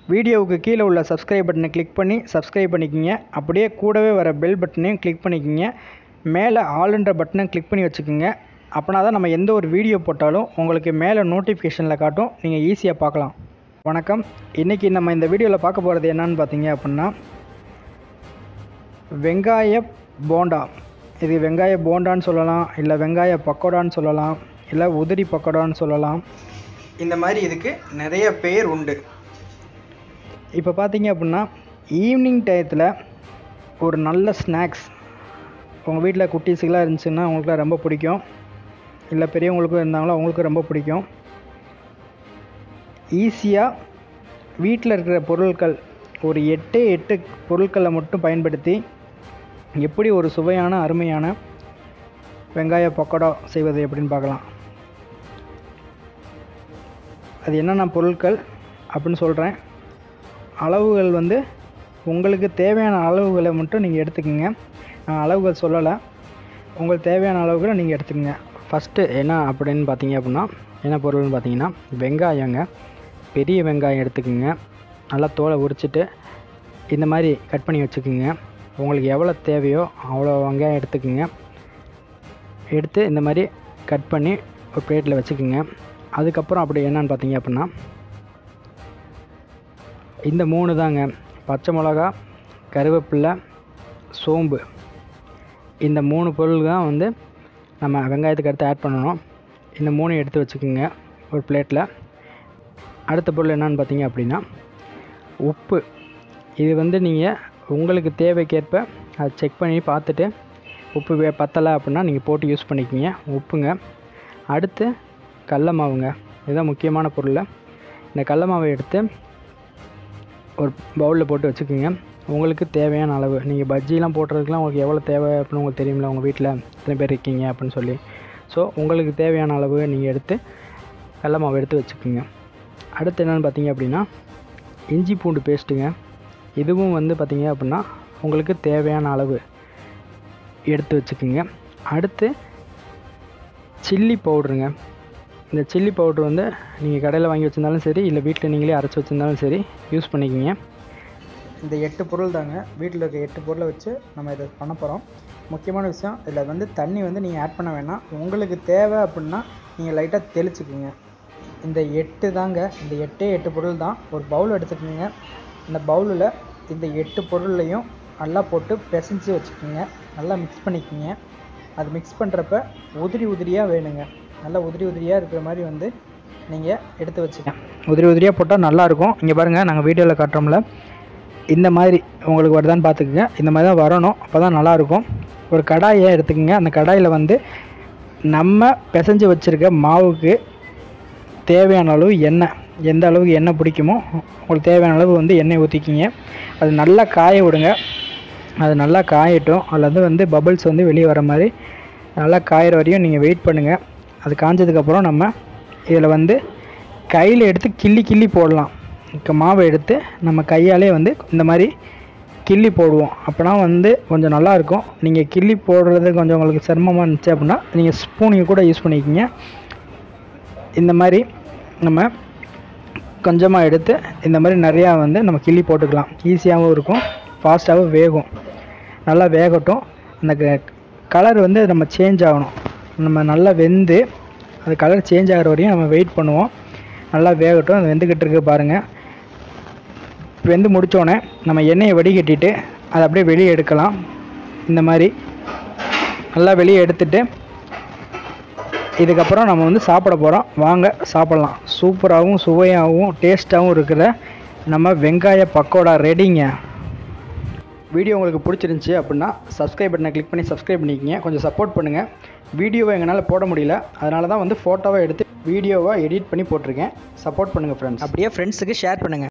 வீடியோவுக்கு கீழே உள்ள சப்ஸ்கிரைப் பட்டனை கிளிக் பண்ணி சப்ஸ்கிரைப் பண்ணிக்கோங்க அப்படியே கூடவே வர பெல் பட்டனையும் கிளிக் பண்ணிக்கோங்க மேலே ஆளுன்ற பட்டனை கிளிக் பண்ணி வச்சுக்கோங்க அப்படின்னா தான் நம்ம எந்த ஒரு வீடியோ போட்டாலும் உங்களுக்கு மேலே நோட்டிஃபிகேஷனில் காட்டும் நீங்கள் ஈஸியாக பார்க்கலாம் வணக்கம் இன்றைக்கி நம்ம இந்த வீடியோவில் பார்க்க போகிறது என்னன்னு பார்த்தீங்க அப்படின்னா வெங்காய போண்டா இது வெங்காய போண்டான்னு சொல்லலாம் இல்லை வெங்காய பக்கோடான்னு சொல்லலாம் இல்லை உதிரி பக்கோடான்னு சொல்லலாம் இந்த மாதிரி இதுக்கு நிறைய பேர் உண்டு இப்போ பார்த்தீங்க அப்படின்னா ஈவினிங் டயத்தில் ஒரு நல்ல ஸ்நாக்ஸ் உங்கள் வீட்டில் குட்டீஸுக்கெலாம் இருந்துச்சுன்னா அவங்களுக்குலாம் ரொம்ப பிடிக்கும் இல்லை பெரியவங்களுக்கும் இருந்தாங்களோ அவங்களுக்கும் ரொம்ப பிடிக்கும் ஈஸியாக வீட்டில் இருக்கிற பொருட்கள் ஒரு எட்டு எட்டு பொருட்களை மட்டும் பயன்படுத்தி எப்படி ஒரு சுவையான அருமையான வெங்காய பக்கோடா செய்வது எப்படின்னு பார்க்கலாம் அது என்னென்ன பொருட்கள் அப்படின்னு சொல்கிறேன் அளவுகள் வந்து உங்களுக்கு தேவையான அளவுகளை மட்டும் நீங்கள் எடுத்துக்கோங்க நான் அளவுகள் சொல்லலை உங்களுக்கு தேவையான அளவுகளை நீங்கள் எடுத்துக்கோங்க ஃபஸ்ட்டு என்ன அப்படின்னு பார்த்தீங்க அப்படின்னா என்ன பொருள்னு பார்த்தீங்கன்னா வெங்காயங்க பெரிய வெங்காயம் எடுத்துக்கோங்க நல்லா தோலை உரிச்சிட்டு இந்த மாதிரி கட் பண்ணி வச்சுக்கோங்க உங்களுக்கு எவ்வளோ தேவையோ அவ்வளோ வெங்காயம் எடுத்துக்கோங்க எடுத்து இந்த மாதிரி கட் பண்ணி ஒரு பிளேட்டில் வச்சுக்கோங்க அதுக்கப்புறம் அப்படி என்னன்னு பார்த்தீங்க அப்படின்னா இந்த மூணு தாங்க பச்சை மிளகா கருவேப்பில்லை சோம்பு இந்த மூணு பொருள் தான் வந்து நம்ம வெங்காயத்துக்கு அடுத்து ஆட் பண்ணணும் இந்த மூணு எடுத்து வச்சுக்கோங்க ஒரு பிளேட்டில் அடுத்த பொருள் என்னன்னு பார்த்தீங்க அப்படின்னா உப்பு இது வந்து நீங்கள் உங்களுக்கு தேவைக்கேற்ப அதை செக் பண்ணி பார்த்துட்டு உப்பு வே பத்தலை அப்படின்னா நீங்கள் போட்டு யூஸ் பண்ணிக்கிங்க உப்புங்க அடுத்து கடல மாவுங்க இதுதான் முக்கியமான பொருள் இந்த கடல மாவை எடுத்து ஒரு பவுலில் போட்டு வச்சுக்கோங்க உங்களுக்கு தேவையான அளவு நீங்கள் பஜ்ஜிலாம் போடுறதுக்குலாம் உங்களுக்கு எவ்வளோ தேவை அப்படின்னு உங்களுக்கு தெரியுமில்ல உங்கள் வீட்டில் எத்தனை பேர் இருக்கீங்க அப்படின்னு சொல்லி ஸோ உங்களுக்கு தேவையான அளவு நீங்கள் எடுத்து கடல மாவு எடுத்து வச்சுக்கோங்க அடுத்து என்னென்னு பார்த்தீங்க அப்படின்னா இஞ்சி பூண்டு பேஸ்ட்டுங்க இதுவும் வந்து பார்த்தீங்க அப்படின்னா உங்களுக்கு தேவையான அளவு எடுத்து வச்சுக்கோங்க அடுத்து சில்லி பவுட்ருங்க இந்த சில்லி பவுட்ரு வந்து நீங்கள் கடையில் வாங்கி வச்சுருந்தாலும் சரி இல்லை வீட்டில் நீங்களே அரைச்சி வச்சுருந்தாலும் சரி யூஸ் பண்ணிக்கிங்க இந்த எட்டு பொருள் தாங்க வீட்டில் இருக்க எட்டு பொருளை வச்சு நம்ம இதை பண்ண போகிறோம் முக்கியமான விஷயம் இதில் வந்து தண்ணி வந்து நீங்கள் ஆட் பண்ண வேணாம் உங்களுக்கு தேவை அப்படின்னா நீங்கள் லைட்டாக தெளிச்சுக்குங்க இந்த எட்டு தாங்க இந்த எட்டே எட்டு பொருள் தான் ஒரு பவுல் எடுத்துக்கோங்க இந்த பவுலில் இந்த எட்டு பொருளையும் நல்லா போட்டு பிசைஞ்சு வச்சுக்கோங்க நல்லா மிக்ஸ் பண்ணிக்கோங்க அது மிக்ஸ் பண்ணுறப்ப உதிரி உதிரியாக வேணுங்க நல்லா உதிரி உதிரியாக இருக்கிற மாதிரி வந்து நீங்கள் எடுத்து வச்சுக்கோங்க உதிரி உதிரியாக போட்டால் நல்லாயிருக்கும் இங்கே பாருங்கள் நாங்கள் வீடியோவில் காட்டுறோம்ல இந்த மாதிரி உங்களுக்கு வருதான்னு பார்த்துக்குங்க இந்த மாதிரி தான் வரணும் அப்போ தான் நல்லாயிருக்கும் ஒரு கடாயை எடுத்துக்கோங்க அந்த கடாயில் வந்து நம்ம பிசைஞ்சு வச்சுருக்க மாவுக்கு தேவையான அளவு எண்ணெய் எந்த அளவுக்கு எண்ணெய் பிடிக்குமோ உங்களுக்கு தேவையான அளவு வந்து எண்ணெய் ஊற்றிக்கிங்க அது நல்லா காய விடுங்க அது நல்லா காயட்டும் அல்லது வந்து பபிள்ஸ் வந்து வெளியே வர மாதிரி நல்லா காயிற வரையும் நீங்கள் வெயிட் பண்ணுங்கள் அது காஞ்சதுக்கப்புறம் நம்ம இதில் வந்து கையில் எடுத்து கிள்ளி கிள்ளி போடலாம் இப்போ மாவை எடுத்து நம்ம கையாலே வந்து இந்த மாதிரி கிள்ளி போடுவோம் அப்போனா வந்து கொஞ்சம் நல்லாயிருக்கும் நீங்கள் கிள்ளி போடுறது கொஞ்சம் உங்களுக்கு சிரமமாக இருந்துச்சு அப்படின்னா நீங்கள் ஸ்பூனிங் கூட யூஸ் பண்ணிக்கிங்க இந்த மாதிரி நம்ம கொஞ்சமாக எடுத்து இந்த மாதிரி நிறையா வந்து நம்ம கிள்ளி போட்டுக்கலாம் ஈஸியாகவும் இருக்கும் ஃபாஸ்ட்டாகவும் வேகும் நல்லா வேகட்டும் அந்த கலர் வந்து நம்ம சேஞ்ச் ஆகணும் நம்ம நல்லா வெந்து அது கலர் சேஞ்ச் ஆகிற வரையும் நம்ம வெயிட் பண்ணுவோம் நல்லா வேகட்டும் அது வெந்துக்கிட்டு இருக்கு பாருங்கள் வெந்து முடித்தோடனே நம்ம எண்ணெயை வடிகட்டிட்டு அதை அப்படியே வெளியே எடுக்கலாம் இந்த மாதிரி நல்லா வெளியே எடுத்துட்டு இதுக்கப்புறம் நம்ம வந்து சாப்பிட போகிறோம் வாங்க சாப்பிட்லாம் சூப்பராகவும் சுவையாகவும் டேஸ்ட்டாகவும் இருக்கிற நம்ம வெங்காய பக்கோடா ரெடிங்க வீடியோ உங்களுக்கு பிடிச்சிருந்துச்சி அப்படின்னா சப்ஸ்கிரைப் பட்டனை கிளிக் பண்ணி சப்ஸ்கிரைப் பண்ணிக்கிங்க கொஞ்சம் சப்போர்ட் பண்ணுங்கள் வீடியோவை எங்களால் போட முடியல அதனால தான் வந்து ஃபோட்டோவை எடுத்து வீடியோவை எடிட் பண்ணி போட்டிருக்கேன் சப்போர்ட் பண்ணுங்கள் ஃப்ரெண்ட்ஸ் அப்படியே ஃப்ரெண்ட்ஸுக்கு ஷேர் பண்ணுங்கள்